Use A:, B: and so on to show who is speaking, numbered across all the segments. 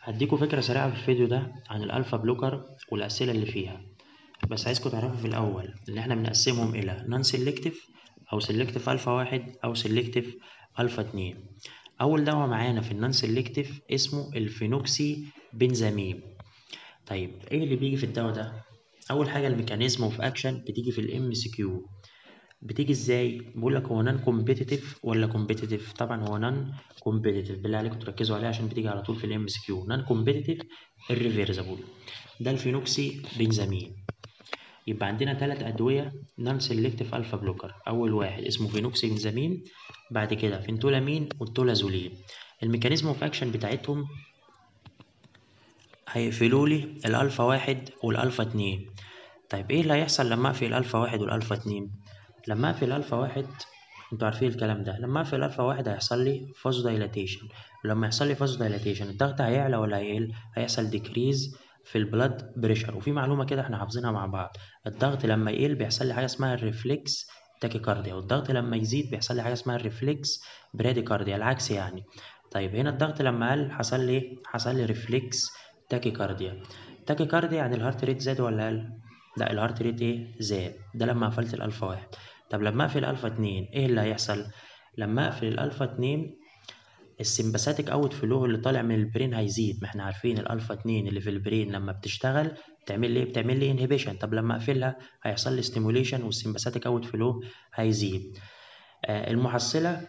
A: هديكوا فكرة سريعة في الفيديو ده عن الألفا بلوكر والأسئلة اللي فيها بس عايزكوا تعرفوا في الأول إن إحنا بنقسمهم إلى نون سيلكتيف أو سيلكتيف ألفا واحد أو سيلكتيف ألفا اتنين أول دواء معانا في النون سيلكتيف اسمه الفينوكسي بنزامين طيب إيه اللي بيجي في الدواء ده؟ أول حاجة الميكانيزم اوف أكشن بتيجي في الام سي كيو بتيجي ازاي بقول لك هو نون كومبيتيتيف ولا كومبيتيتيف طبعا هو نون كومبيتيتيف بالله عليكم تركزوا عليه عشان بتيجي على طول في الام اس كيو نون كومبيتيتيف الريفيرسبل ده الفينوكسي بنزامين يبقى عندنا ثلاث ادويه نون سيلكتيف الفا بلوكر اول واحد اسمه فينوكسي بنزامين بعد كده فينتولامين والتولازولين الميكانيزم اوف اكشن بتاعتهم هيقفلوا لي الالفا واحد والالفا اتنين طيب ايه اللي هيحصل لما اقفل الالفا واحد والالفا اتنين لما اقفل الفا واحد انتوا عارفين الكلام ده لما اقفل الفا واحد هيحصل لي فاز دايلاتيشن ولما يحصل لي فاز دايلاتيشن الضغط هيعلى ولا هيقل هيحصل ديكريز في البلاد بريشر وفي معلومه كده احنا حافظينها مع بعض الضغط لما يقل بيحصل لي حاجه اسمها الريفلكس تاكيكارديا والضغط لما يزيد بيحصل لي حاجه اسمها الريفلكس براديكارديا العكس يعني طيب هنا الضغط لما قل حصل لي حصل لي ريفلكس تاكيكارديا تاكيكارديا يعني الهارت ريت زاد ولا قل لا الهارت ريت ايه زاد ده لما قفلت الالفا واحد طب لما اقفل الالفا اتنين ايه اللي هيحصل لما اقفل الالفا اتنين السمباثيك اوت فلو اللي طالع من البرين هيزيد ما احنا عارفين الالفا اتنين اللي في البرين لما بتشتغل بتعمل لي بتعمل لي انهبيشن طب لما اقفلها هيحصل لي ستيموليشن والسمباثيك اوت فلو هيزيد آه المحصله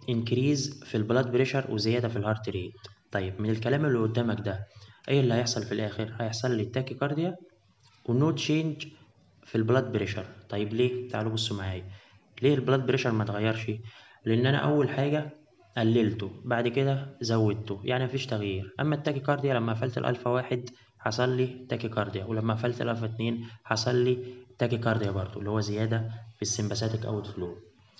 A: انكريز في البلاد بريشر وزياده في الهارت ريت طيب من الكلام اللي قدامك ده ايه اللي هيحصل في الاخر هيحصل لي تاكيكارديا ونو تشينج في البلاد بريشر طيب ليه تعالوا بصوا معايا ليه البلاد بريشر ما اتغيرش لان انا اول حاجه قللته بعد كده زودته يعني مفيش تغيير اما التاكيكارديا لما قفلت الالفا واحد حصل لي تاكيكارديا ولما قفلت الالفا اتنين حصل لي تاكيكارديا برضو اللي هو زياده في السمباثيك اوت فلو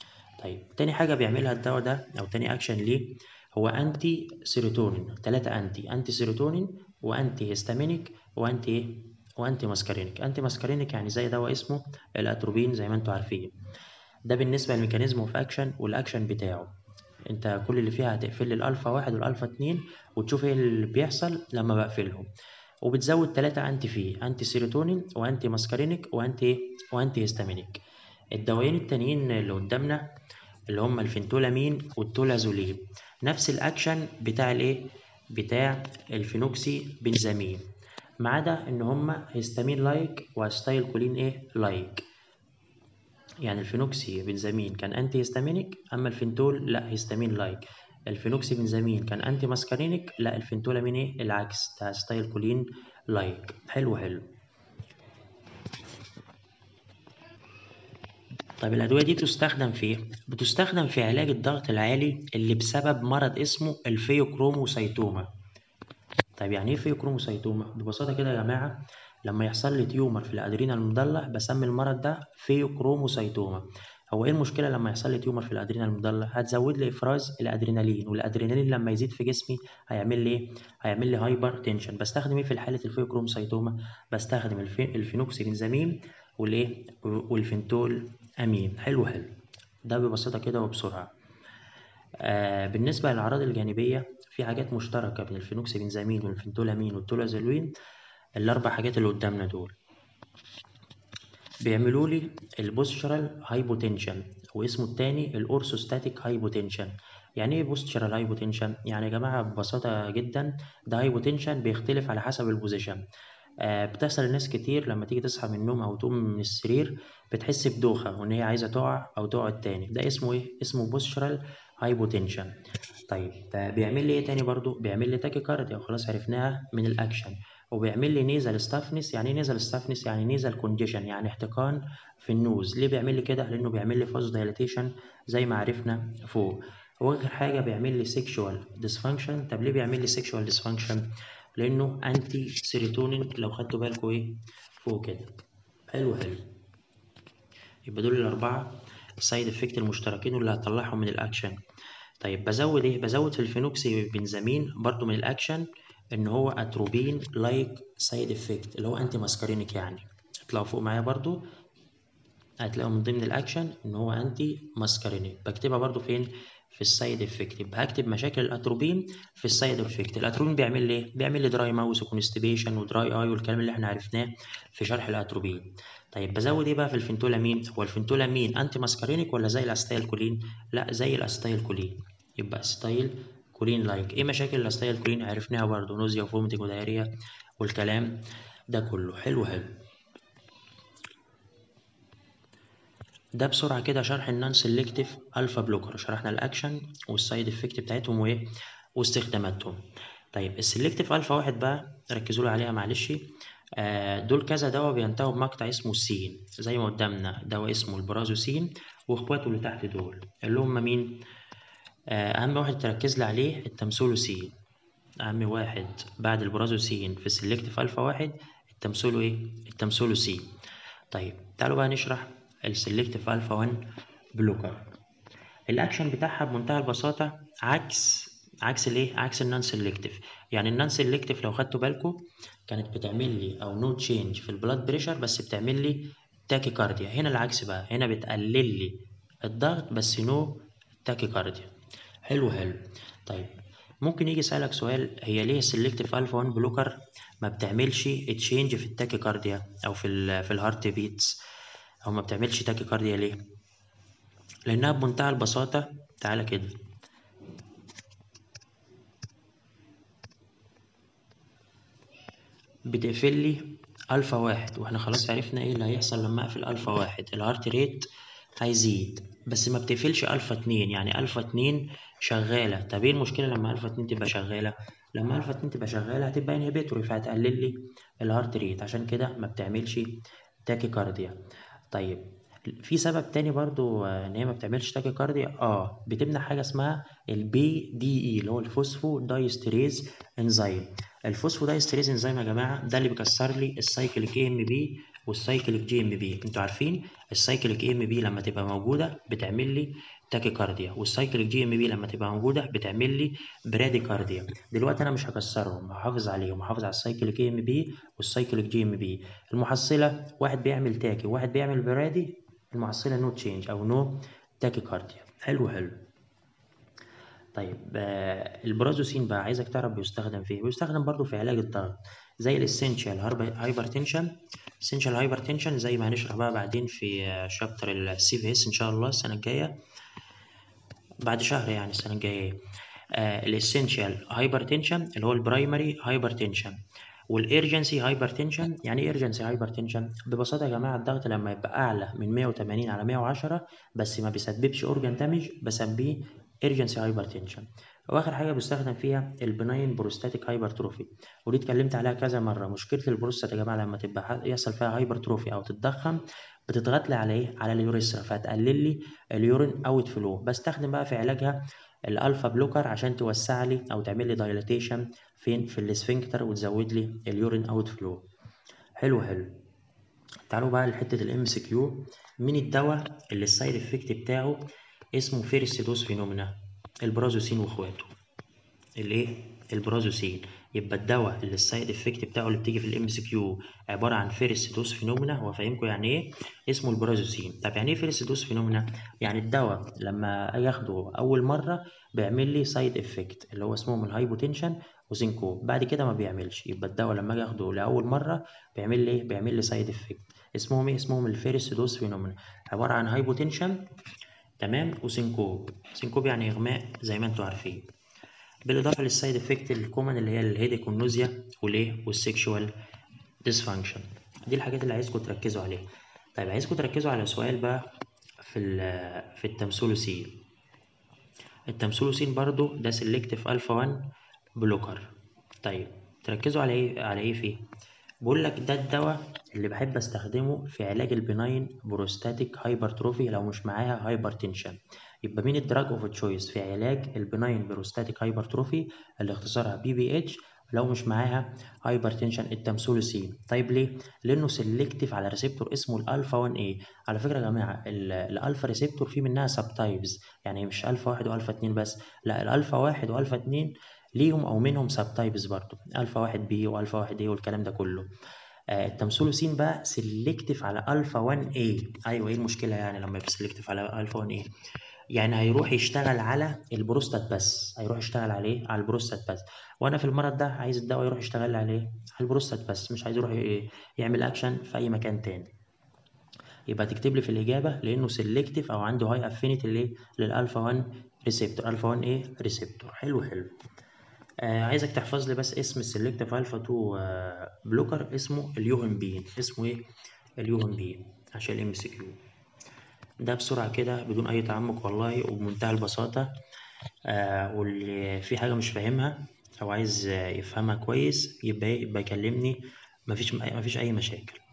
A: طيب تاني حاجه بيعملها الدواء ده او تاني اكشن ليه هو انتي سيروتونين ثلاثة انتي انتي سيروتونين وانتي هيستامينيك وانتي ايه وانتي ماسكارينيك انتي ماسكارينيك يعني زي دواء اسمه الاتروبين زي ما انتوا عارفين ده بالنسبه للميكانيزم اوف اكشن والاكشن بتاعه انت كل اللي فيها هتقفل الالفا واحد والالفا اتنين وتشوف ايه اللي بيحصل لما بقفلهم وبتزود تلاتة انتي فيه انتي سيروتونين وانتي ماسكارينيك وانتي وانتي هيستامينيك الدوايين التانيين اللي قدامنا اللي هم الفينتولامين والتولازولين نفس الاكشن بتاع الايه بتاع الفينوكسي بنزامين ما عدا ان هما هيستامين لايك وستايل كولين ايه لايك يعني الفينوكسي بنزامين كان انتي هيستامينيك اما الفينتول لا هيستامين لايك الفينوكسي بنزامين كان انتي ماسكارينيك لا الفينتولامين ايه العكس ده ستايل كولين لايك حلو حلو طيب الأدوية دي تستخدم في إيه؟ بتستخدم في علاج الضغط العالي اللي بسبب مرض اسمه الفيوكروموسايتوما طيب يعني ايه فيوكروموسايتوما؟ ببساطة كده يا جماعة لما يحصل لي تيومر في الأدرينال المضلع بسمي المرض ده فيوكروموسايتوما هو ايه المشكلة لما يحصل لي تيومر في الأدرينال المضلع؟ هتزود لي إفراز الأدرينالين والأدرينالين لما يزيد في جسمي هيعمل لي ايه؟ هيعمل لي هايبر تنشن بستخدم ايه في حالة الفيوكروموسايتوما؟ بستخدم الفي... الفينوكسيبنزامين والايه؟ والفينتول امين حلو حلو ده ببساطة كده وبسرعة آه بالنسبة للأعراض الجانبية في حاجات مشتركة بين الفينوكسيبنزامين والفينتولامين والتولازولين الأربع حاجات اللي قدامنا دول بيعملوا لي البوستشرال هايبوتنشن واسمه التاني الأورثوستاتيك هايبوتنشن يعني ايه بوستشرال هايبوتنشن يعني يا جماعة ببساطة جدا ده هايبوتنشن بيختلف على حسب البوزيشن آه بتحصل لناس كتير لما تيجي تصحى من النوم او تقوم من السرير بتحس بدوخة وان هي عايزة تقع او تقعد تاني ده اسمه ايه اسمه بوستشرال هايبوتنشن طيب ده بيعمل لي ايه تاني برضو بيعمل لي تاكيكارديا وخلاص عرفناها من الاكشن وبيعمل لي نيزل ستافنس يعني ايه نيزل ستافنس يعني نيزل كونجيشن يعني احتقان في النوز ليه بيعمل لي كده لانه بيعمل لي فاز دايلاتيشن زي ما عرفنا فوق واخر حاجه بيعمل لي سيكشوال ديسفانكشن طب ليه بيعمل لي سيكشوال ديسفانكشن لانه انتي سيروتونين لو خدتوا بالكم ايه فوق كده حلو حلو يبقى دول الاربعه السايد افكت المشتركين واللي هطلعهم من الاكشن طيب بزود ايه بزود في الفينوكسي بنزامين برضو من الاكشن ان هو اتروبين لايك سايد افكت اللي هو انتي ماسكارينيك يعني اطلعوا فوق معايا برضو هتلاقوا من ضمن الاكشن ان هو انتي ماسكارينيك بكتبها برضو فين في السايد افكت يبقى هكتب مشاكل الاتروبين في السايد افكت الاتروبين بيعمل لي ايه بيعمل لي دراي ماوس وكونستيبيشن ودراي اي والكلام اللي احنا عرفناه في شرح الاتروبين طيب بزود ايه بقى في الفنتولامين هو الفنتولامين انتي ماسكارينيك ولا زي الاستايل كولين لا زي الاستايل كولين يبقى ستايل كولين لايك ايه مشاكل الاستايل كولين عرفناها برضه نوزيا وفومتنج ودايريا والكلام ده كله حلو حلو ده بسرعة كده شرح النون سيلكتيف الفا بلوكر شرحنا الاكشن والسايد افكت بتاعتهم وايه واستخداماتهم طيب السيلكتيف الفا واحد بقى ركزوا لي عليها معلش آه دول كذا دواء بينتهوا بمقطع اسمه السين زي ما قدامنا دواء اسمه البرازوسين واخواته اللي تحت دول اللي هم مين آه اهم واحد تركز لي عليه التمثولوسين اهم واحد بعد البرازوسين في السيلكتيف الفا واحد التمثولو ايه التمثولوسين طيب تعالوا بقى نشرح السلكتيف الفا 1 بلوكر الاكشن بتاعها بمنتهى البساطه عكس عكس الايه عكس النون سيلكتيف يعني النون سيلكتيف لو خدتوا بالكم كانت بتعمل لي او نو تشينج في البلاد بريشر بس بتعمل لي تاكي كارديا هنا العكس بقى هنا بتقلل لي الضغط بس نو تاكي كارديا حلو حلو طيب ممكن يجي يسألك سؤال هي ليه السلكتيف الفا 1 بلوكر ما بتعملش تشينج في التاكي كارديا او في ال في الهارت بيتس او ما بتعملش تاكي كارديا ليه لانها بمنتهى البساطه تعالى كده بتقفل لي الفا واحد واحنا خلاص عرفنا ايه اللي هيحصل لما اقفل الفا واحد الهارت ريت هيزيد بس ما بتقفلش الفا اتنين يعني الفا اتنين شغاله طب ايه المشكله لما الفا اتنين تبقى شغاله لما الفا اتنين تبقى شغاله هتبقى انهبيتوري فهتقلل لي الهارت ريت عشان كده ما بتعملش تاكي كارديا طيب في سبب تاني برضو ان هي ما بتعملش تاكي كارديا اه بتمنع حاجه اسمها البي دي اي اللي هو الفوسفو دايستريز انزيم الفوسفو دايستريز انزيم يا جماعه ده اللي بيكسر لي السايكليك اي ام بي والسايكليك جي ام بي انتوا عارفين السايكليك اي ام بي لما تبقى موجوده بتعمل لي تاكي كارديا والسايكليك جي ام بي لما تبقى موجوده بتعمل لي برادي كارديا دلوقتي انا مش هكسرهم هحافظ عليهم هحافظ على السايكليك اي ام بي والسايكليك جي ام بي المحصله واحد بيعمل تاكي وواحد بيعمل برادي المحصله نو تشينج او نو تاكي كارديا حلو حلو طيب آه البرازوسين بقى عايزك تعرف بيستخدم فيه بيستخدم برضو في علاج الضغط زي الاسينشال هايبرتنشن اسينشال هايبرتنشن زي ما هنشرح بقى بعدين في شابتر السي في اس ان شاء الله السنه الجايه بعد شهر يعني السنه الجايه آه الاسينشال هايبرتنشن اللي هو البرايمري هايبرتنشن والارجنسي هايبرتنشن يعني ايه ارجنسي هايبرتنشن ببساطه يا جماعه الضغط لما يبقى اعلى من 180 على 110 بس ما بيسببش اورجان دامج بسميه ارجنسي هايبرتنشن واخر حاجه بيستخدم فيها البناين بروستاتيك هايبرتروفي ودي اتكلمت عليها كذا مره مشكله البروستات يا جماعه لما تبقى يحصل فيها هايبرتروفي او تتضخم بتضغط لي على ايه على اليوريثرا فهتقلل لي اليورين اوت فلو بستخدم بقى في علاجها الالفا بلوكر عشان توسع لي او تعمل لي دايلاتيشن فين في الاسفنكتر وتزود لي اليورين اوت فلو حلو حلو تعالوا بقى لحته الام سي كيو مين الدواء اللي السايد افكت بتاعه اسمه فيرست دوز فينومينا البرازوسين واخواته الايه البرازوسين يبقى الدواء اللي السايد افكت بتاعه اللي بتيجي في الام سي كيو عباره عن فيرست دوز فينومينا هو فاهمكم يعني ايه اسمه البرازوسين طب يعني ايه فيرست دوز فينومينا يعني الدواء لما ياخده اول مره بيعمل لي سايد افكت اللي هو اسمهم الهايبوتنشن وزنكو بعد كده ما بيعملش يبقى الدواء لما اجي اخده لاول مره بيعمل لي ايه بيعمل لي سايد افكت اسمهم ايه اسمهم الفيرست دوز فينومينا عباره عن هايبوتنشن تمام وسينكوب سينكوب يعني اغماء زي ما انتوا عارفين بالاضافه للسايد افكت الكومن اللي هي الهيديك والنوزيا والايه والسكشوال ديسفانكشن دي الحاجات اللي عايزكم تركزوا عليها طيب عايزكم تركزوا على سؤال بقى في في التمثولوسين التمثولوسين برضو ده سيلكتيف الفا 1 بلوكر طيب تركزوا على ايه على ايه فيه بقول لك ده الدواء اللي بحب استخدمه في علاج البناين بروستاتيك هايبرتروفي لو مش معاها هايبرتنشن يبقى مين الدراج اوف تشويس في علاج البناين بروستاتيك هايبرتروفي اللي اختصارها بي بي اتش لو مش معاها هايبرتنشن التمثولوسين طيب ليه لانه سيلكتيف على ريسبتور اسمه الالفا 1 اي على فكره يا جماعه الالفا ريسبتور فيه منها سب تايبز يعني مش الفا 1 والفا 2 بس لا الالفا 1 والفا 2 ليهم او منهم سب تايبز برضه الفا 1 بي والفا 1 اي والكلام ده كله آه التمثولوسين بقى سيلكتيف على الفا 1 اي ايوه ايه المشكله يعني لما يبقى سيلكتيف على الفا 1 اي يعني هيروح يشتغل على البروستات بس هيروح يشتغل عليه على البروستات بس وانا في المرض ده عايز الدواء يروح يشتغل عليه على البروستات بس مش عايز يروح ي- يعمل اكشن في اي مكان تاني يبقى تكتب لي في الاجابه لانه سيلكتيف او عنده هاي افينيتي ليه للالفا 1 ريسبتور الفا 1 ايه ريسبتور حلو حلو آه عايزك تحفظ لي بس اسم السيلكتيف الفا 2 آه بلوكر اسمه اليوهمبين اسمه ايه اليوهمبين عشان الام سي كيو ده بسرعه كده بدون اي تعمق والله وبمنتهى البساطه آه واللي في حاجه مش فاهمها او عايز آه، يفهمها كويس يبقى إيه؟ يبقى يكلمني مفيش مفيش اي مشاكل